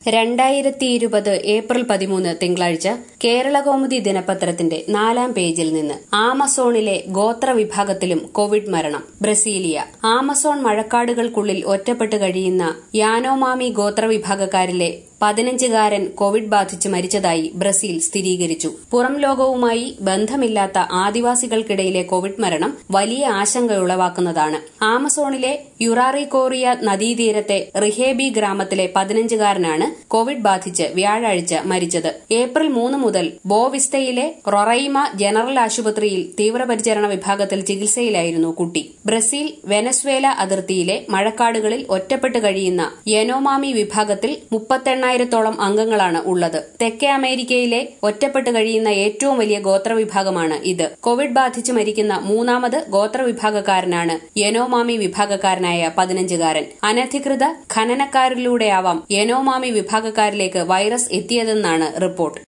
രണ്ടായിരത്തി ഇരുപത് ഏപ്രിൽ പതിമൂന്ന് തിങ്കളാഴ്ച കേരളകൗമുദി ദിനപത്രത്തിന്റെ നാലാം പേജിൽ നിന്ന് ആമസോണിലെ ഗോത്ര വിഭാഗത്തിലും കോവിഡ് മരണം ബ്രസീലിയ ആമസോൺ മഴക്കാടുകൾക്കുള്ളിൽ ഒറ്റപ്പെട്ട് കഴിയുന്ന യാനോമാമി ഗോത്രവിഭാഗക്കാരിലെ പതിനഞ്ചുകാരൻ കോവിഡ് ബാധിച്ച് മരിച്ചതായി ബ്രസീൽ സ്ഥിരീകരിച്ചു പുറം ലോകവുമായി ബന്ധമില്ലാത്ത ആദിവാസികൾക്കിടയിലെ കോവിഡ് മരണം വലിയ ആശങ്കയുളവാക്കുന്നതാണ് ആമസോണിലെ യുറാറിക്കോറിയ നദീതീരത്തെ റിഹേബി ഗ്രാമത്തിലെ പതിനഞ്ചുകാരനാണ് കോവിഡ് ബാധിച്ച് വ്യാഴാഴ്ച മരിച്ചത് ഏപ്രിൽ മൂന്ന് മുതൽ ബോവിസ്തയിലെ റൊറൈമ ജനറൽ ആശുപത്രിയിൽ തീവ്രപരിചരണ വിഭാഗത്തിൽ ചികിത്സയിലായിരുന്നു കുട്ടി ബ്രസീൽ വെനസ്വേല അതിർത്തിയിലെ മഴക്കാടുകളിൽ ഒറ്റപ്പെട്ട് കഴിയുന്ന യനോമാമി വിഭാഗത്തിൽ മുപ്പത്തെണ്ണായിരത്തോളം അംഗങ്ങളാണ് ഉള്ളത് തെക്കേ അമേരിക്കയിലെ ഒറ്റപ്പെട്ട് കഴിയുന്ന ഏറ്റവും വലിയ ഗോത്രവിഭാഗമാണ് ഇത് കോവിഡ് ബാധിച്ച് മരിക്കുന്ന മൂന്നാമത് ഗോത്രവിഭാഗക്കാരനാണ് യനോമാമി വിഭാഗക്കാരനായ പതിനഞ്ചുകാരൻ അനധികൃത ഖനനക്കാരിലൂടെയാവാം യനോമാമി വിഭാഗക്കാരിലേക്ക് വൈറസ് എത്തിയതെന്നാണ് റിപ്പോർട്ട്